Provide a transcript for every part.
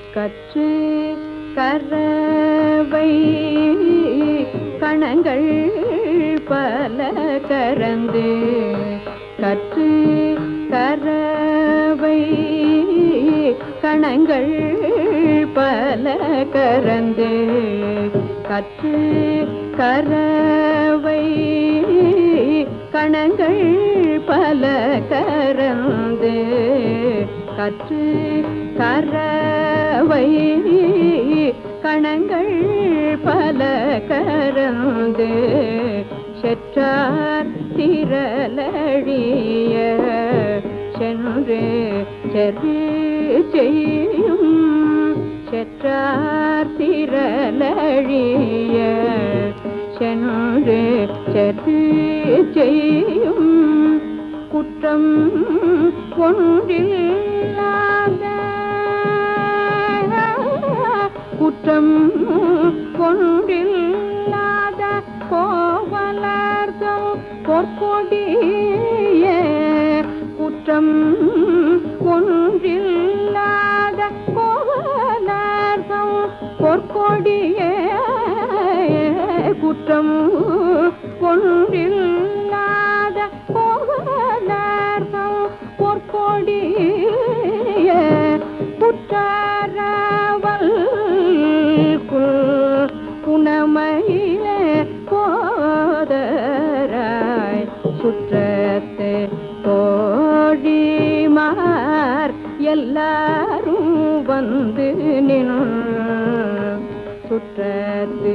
கற்று கரவை கணங்கள் பல கரந்து கற்று கரவை கணங்கள் பல கரந்து கற்று கரவை கணங்கள் பல கரந்து கற்று கரவை கணங்கள் பல கரந்து செற்றார் திரளழிய சென்று செரு செய்யும் செற்றார் திரளழிய சென்று செரு செய்யும் குற்றம் ஒன்றில்லாத குற்றம் ஒன்றில்லாத கோவலர்தம் பொற்கொடிய குற்றம் ஒன்றில்லாத கோவலர்தம் பொற்கொடிய குற்றம் ஒன்றில்லாத கோவலர்தம் பொற்கொடிய புற்றாரவல் புனமையிலே போதராய் சுற்றத்து தோழிமார் எல்லாரும் வந்து நின் சுற்றத்து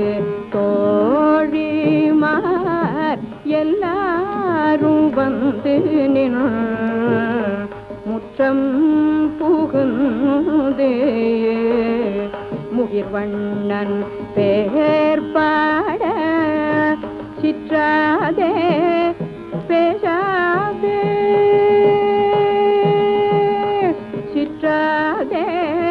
தோழிமார் எல்லாரும் வந்து நின் முற்றம் புகுந்து முகிர்வண்ணன் பேர் பாட சிற்றாதே பேசாதே சிற்றாதே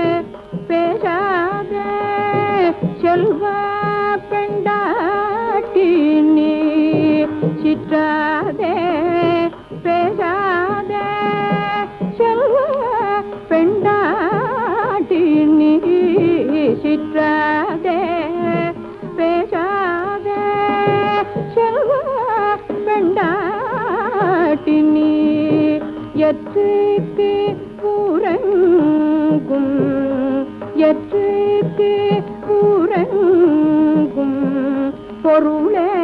பேசாதே செல்வ பெண்டாட்டி நீ சிற்றாதே பேசாதே செல்வ பெண்டாட்டி நீ சிற்றாதே பேசாதே செல்வ பெண்டாட்டி நீ எற்றுக்கு ஊரங்கும் எற்றுக்கு ஊரங்கும் பொருளே